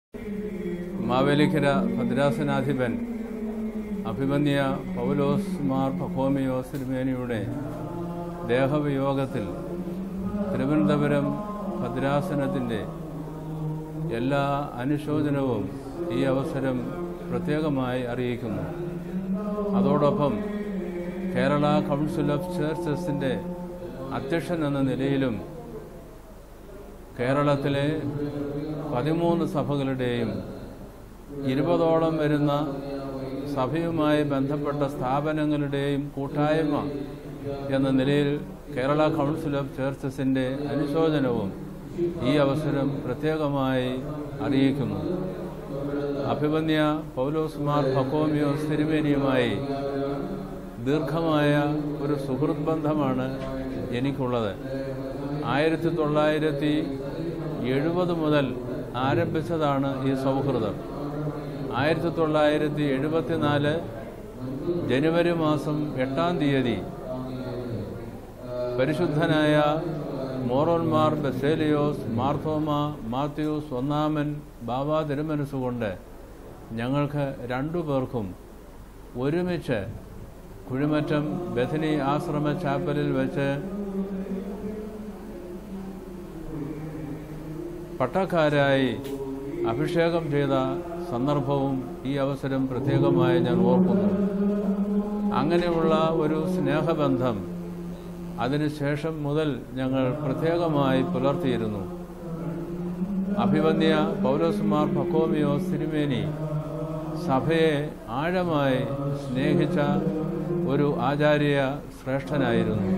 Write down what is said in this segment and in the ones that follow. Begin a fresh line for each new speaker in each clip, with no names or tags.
മാവേലിക്കര ഭദ്രാസനാധിപൻ അഭിമന്യ പൗലോസ് മാർ പഹോമിയോസ് തിരുമേനിയുടെ ദേഹവിയോഗത്തിൽ തിരുവനന്തപുരം ഭദ്രാസനത്തിൻ്റെ എല്ലാ അനുശോചനവും ഈ അവസരം പ്രത്യേകമായി അറിയിക്കുന്നു അതോടൊപ്പം കേരള കൗൺസിൽ ഓഫ് ചേർച്ചസിൻ്റെ അധ്യക്ഷൻ എന്ന നിലയിലും കേരളത്തിലെ പതിമൂന്ന് സഭകളുടെയും ഇരുപതോളം വരുന്ന സഭയുമായി ബന്ധപ്പെട്ട സ്ഥാപനങ്ങളുടെയും കൂട്ടായ്മ എന്ന നിലയിൽ കേരള കൗൺസിൽ ഓഫ് ചേർച്ചസിൻ്റെ അനുശോചനവും ഈ അവസരം പ്രത്യേകമായി അറിയിക്കുന്നു അഭിമന്യ പൗലോസ് മാർ ഫക്കോമിയോസ് തിരുമേനിയുമായി ദീർഘമായ ഒരു സുഹൃത്ത് ബന്ധമാണ് എനിക്കുള്ളത് ആയിരത്തി തൊള്ളായിരത്തി എഴുപത് മുതൽ ആരംഭിച്ചതാണ് ഈ സൗഹൃദം ആയിരത്തി തൊള്ളായിരത്തി എഴുപത്തിനാല് ജനുവരി മാസം എട്ടാം തീയതി പരിശുദ്ധനായ മോറോന്മാർ ബസേലിയോസ് മാർത്തോമ മാത്യൂസ് ഒന്നാമൻ ബാബ തിരുമനസ്സുകൊണ്ട് ഞങ്ങൾക്ക് രണ്ടു പേർക്കും ഒരുമിച്ച് കുഴിമറ്റം ബഥനി ആശ്രമ ചാപ്പലിൽ വെച്ച് പട്ടക്കാരായി അഭിഷേകം ചെയ്ത സന്ദർഭവും ഈ അവസരം പ്രത്യേകമായി ഞാൻ ഓർക്കുന്നു അങ്ങനെയുള്ള ഒരു സ്നേഹബന്ധം അതിനുശേഷം മുതൽ ഞങ്ങൾ പ്രത്യേകമായി പുലർത്തിയിരുന്നു അഭിവന്യ പൗലോസ്മാർ പക്കോമിയോ തിരുമേനി സഭയെ ആഴമായി സ്നേഹിച്ച ഒരു ആചാര്യ ശ്രേഷ്ഠനായിരുന്നു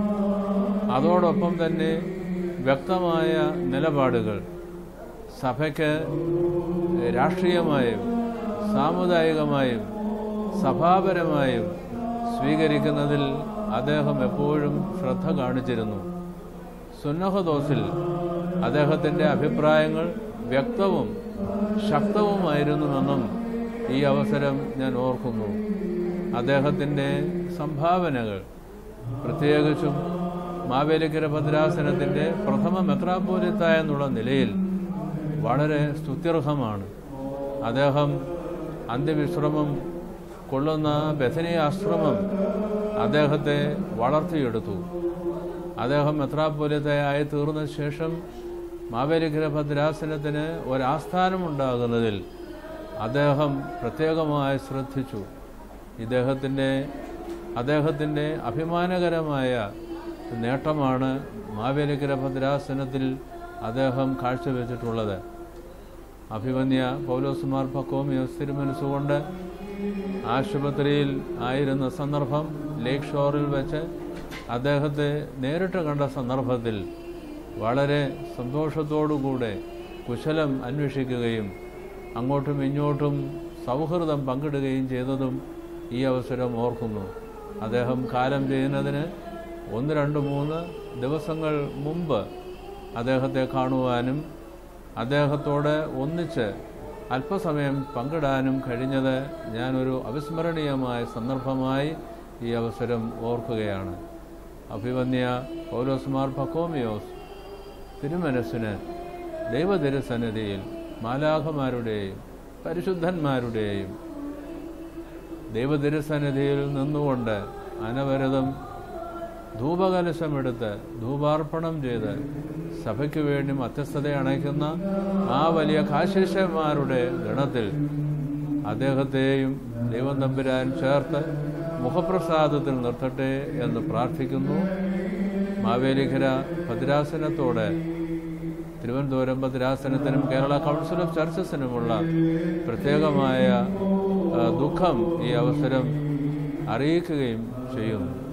അതോടൊപ്പം തന്നെ വ്യക്തമായ നിലപാടുകൾ സഭയ്ക്ക് രാഷ്ട്രീയമായും സാമുദായികമായും സഭാപരമായും സ്വീകരിക്കുന്നതിൽ അദ്ദേഹം എപ്പോഴും ശ്രദ്ധ കാണിച്ചിരുന്നു സുന്നഹദോസിൽ അദ്ദേഹത്തിൻ്റെ അഭിപ്രായങ്ങൾ വ്യക്തവും ശക്തവുമായിരുന്നുവെന്നും ഈ അവസരം ഞാൻ ഓർക്കുന്നു അദ്ദേഹത്തിൻ്റെ സംഭാവനകൾ പ്രത്യേകിച്ചും മാവേലിക്കര ഭദ്രാസനത്തിൻ്റെ പ്രഥമ മെത്രാപ്പോലിത്ത എന്നുള്ള നിലയിൽ വളരെ സ്തുത്യർഹമാണ് അദ്ദേഹം അന്ത്യവിശ്രമം കൊള്ളുന്ന ബഥനി ആശ്രമം അദ്ദേഹത്തെ വളർത്തിയെടുത്തു അദ്ദേഹം മെത്രാപ്പോലിത്തയായി തീർന്ന ശേഷം മാവേലിക്കര ഭദ്രാസനത്തിന് ഒരാസ്ഥാനമുണ്ടാകുന്നതിൽ അദ്ദേഹം പ്രത്യേകമായി ശ്രദ്ധിച്ചു ഇദ്ദേഹത്തിൻ്റെ അദ്ദേഹത്തിൻ്റെ അഭിമാനകരമായ നേട്ടമാണ് മാവേലിക്കര ഭദ്രാസനത്തിൽ അദ്ദേഹം കാഴ്ചവെച്ചിട്ടുള്ളത് അഭിമന്യ പൗലോസുമാർ പക്കോമിയോസ് തിരുമനസ്സുകൊണ്ട് ആശുപത്രിയിൽ ആയിരുന്ന സന്ദർഭം ലേക്ക് ഷോറിൽ വെച്ച് അദ്ദേഹത്തെ നേരിട്ട് കണ്ട സന്ദർഭത്തിൽ വളരെ സന്തോഷത്തോടുകൂടെ കുശലം അന്വേഷിക്കുകയും അങ്ങോട്ടും ഇങ്ങോട്ടും സൗഹൃദം പങ്കിടുകയും ചെയ്തതും ഈ അവസരം ഓർക്കുന്നു അദ്ദേഹം കാലം ചെയ്യുന്നതിന് ഒന്ന് രണ്ട് മൂന്ന് ദിവസങ്ങൾ മുമ്പ് അദ്ദേഹത്തെ കാണുവാനും അദ്ദേഹത്തോട് ഒന്നിച്ച് അല്പസമയം പങ്കിടാനും കഴിഞ്ഞത് ഞാനൊരു അവിസ്മരണീയമായ സന്ദർഭമായി ഈ അവസരം ഓർക്കുകയാണ് അഭിവന്യ പൗലോസ്മാർ പക്കോമിയോസ് തിരുമനസ്സിന് ദൈവതിരുസന്നിധിയിൽ മാലാഖമാരുടെയും പരിശുദ്ധന്മാരുടെയും ദൈവതിരുസന്നിധിയിൽ നിന്നുകൊണ്ട് അനവരതം ധൂപകലശമെടുത്ത് ധൂപാർപ്പണം ചെയ്ത് സഭയ്ക്ക് വേണ്ടി മധ്യസ്ഥത അണയ്ക്കുന്ന ആ വലിയ കാശിഷ്യന്മാരുടെ ഗണത്തിൽ അദ്ദേഹത്തെയും ദൈവം തമ്പുരാൻ ചേർത്ത് മുഖപ്രസാദത്തിൽ നിർത്തട്ടെ എന്ന് പ്രാർത്ഥിക്കുന്നു മാവേലിക്കര ഭദ്രാസനത്തോട് തിരുവനന്തപുരം ഭദ്രാസനത്തിനും കേരള കൗൺസിൽ ഓഫ് ചർച്ചസിനുമുള്ള പ്രത്യേകമായ ദുഃഖം ഈ അവസരം അറിയിക്കുകയും ചെയ്യുന്നു